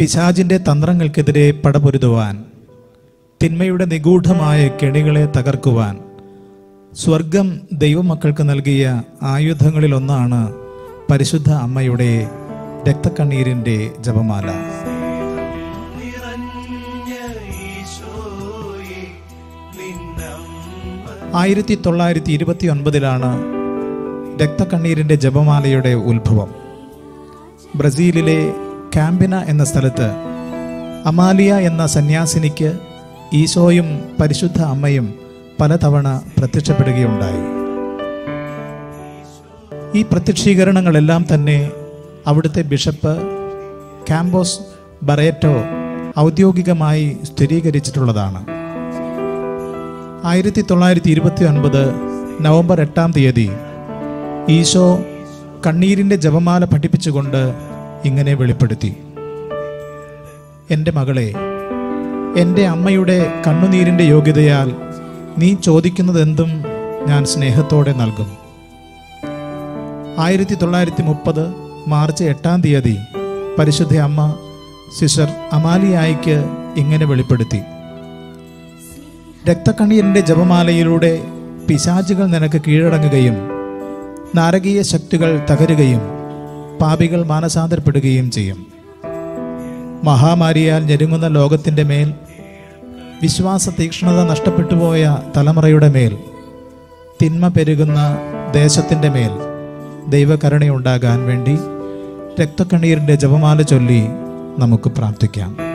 പിശാചിൻ്റെ തന്ത്രങ്ങൾക്കെതിരെ പടപൊരുതുവാൻ തിന്മയുടെ നിഗൂഢമായ കെണികളെ തകർക്കുവാൻ സ്വർഗം ദൈവമക്കൾക്ക് നൽകിയ ആയുധങ്ങളിലൊന്നാണ് പരിശുദ്ധ അമ്മയുടെ രക്തക്കണ്ണീരിൻ്റെ ജപമാല ആയിരത്തി തൊള്ളായിരത്തി ഇരുപത്തി ഒൻപതിലാണ് രക്തക്കണ്ണീരിൻ്റെ ജപമാലയുടെ ഉത്ഭവം ബ്രസീലിലെ കാമ്പിന എന്ന സ്ഥലത്ത് അമാലിയ എന്ന സന്യാസിനിക്ക് ഈശോയും പരിശുദ്ധ അമ്മയും പലതവണ പ്രത്യക്ഷപ്പെടുകയുണ്ടായി ഈ പ്രത്യക്ഷീകരണങ്ങളെല്ലാം തന്നെ അവിടുത്തെ ബിഷപ്പ് കാമ്പോസ് ബറേറ്റോ ഔദ്യോഗികമായി സ്ഥിരീകരിച്ചിട്ടുള്ളതാണ് ആയിരത്തി തൊള്ളായിരത്തി ഇരുപത്തി ഒൻപത് നവംബർ എട്ടാം തീയതി ഈശോ കണ്ണീരിൻ്റെ ജപമാല പഠിപ്പിച്ചുകൊണ്ട് ഇങ്ങനെ വെളിപ്പെടുത്തി എൻ്റെ മകളെ എൻ്റെ അമ്മയുടെ കണ്ണുനീരിൻ്റെ യോഗ്യതയാൽ നീ ചോദിക്കുന്നതെന്തും ഞാൻ സ്നേഹത്തോടെ നൽകും ആയിരത്തി തൊള്ളായിരത്തി മുപ്പത് മാർച്ച് എട്ടാം തീയതി പരിശുദ്ധ അമ്മ സിസ്റ്റർ അമാലിയായിക്ക് ഇങ്ങനെ വെളിപ്പെടുത്തി രക്തക്കണ്ണീരിൻ്റെ ജപമാലയിലൂടെ പിശാചുകൾ നിനക്ക് കീഴടങ്ങുകയും നാരകീയ ശക്തികൾ തകരുകയും പാപികൾ മാനസാന്തരപ്പെടുകയും ചെയ്യും മഹാമാരിയാൽ ഞെരുങ്ങുന്ന ലോകത്തിൻ്റെ മേൽ വിശ്വാസ തീക്ഷ്ണത നഷ്ടപ്പെട്ടുപോയ തലമുറയുടെ മേൽ തിന്മ പെരുകുന്ന ദേശത്തിൻ്റെ മേൽ ദൈവകരുണയുണ്ടാകാൻ വേണ്ടി രക്തക്കണ്ണീരിൻ്റെ ജപമാല ചൊല്ലി നമുക്ക് പ്രാർത്ഥിക്കാം